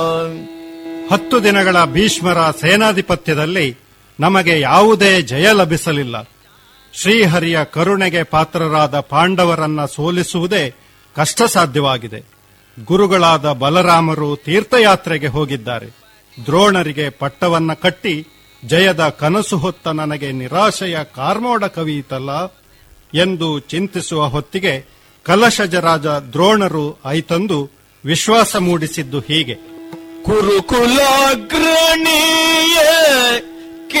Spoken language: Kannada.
ಹತ್ತು ದಿನಗಳ ಭೀಷ್ಮರ ಸೇನಾಧಿಪತ್ಯದಲ್ಲಿ ನಮಗೆ ಯಾವುದೇ ಜಯ ಲಭಿಸಲಿಲ್ಲ ಶ್ರೀಹರಿಯ ಕರುಣೆಗೆ ಪಾತ್ರರಾದ ಪಾಂಡವರನ್ನ ಸೋಲಿಸುವುದೇ ಕಷ್ಟ ಸಾಧ್ಯವಾಗಿದೆ ಗುರುಗಳಾದ ಬಲರಾಮರು ತೀರ್ಥಯಾತ್ರೆಗೆ ಹೋಗಿದ್ದಾರೆ ದ್ರೋಣರಿಗೆ ಪಟ್ಟವನ್ನ ಕಟ್ಟಿ ಜಯದ ಕನಸು ಹೊತ್ತ ನನಗೆ ನಿರಾಶೆಯ ಕಾರ್ಮೋಡ ಕವಿಯಿತಲ್ಲ ಎಂದು ಚಿಂತಿಸುವ ಹೊತ್ತಿಗೆ ಕಲಶಜರಾಜ ದ್ರೋಣರು ಐತಂದು ವಿಶ್ವಾಸ ಮೂಡಿಸಿದ್ದು ಹೀಗೆ ಕುರುಕುಲಾಗ್ರಣೀಯ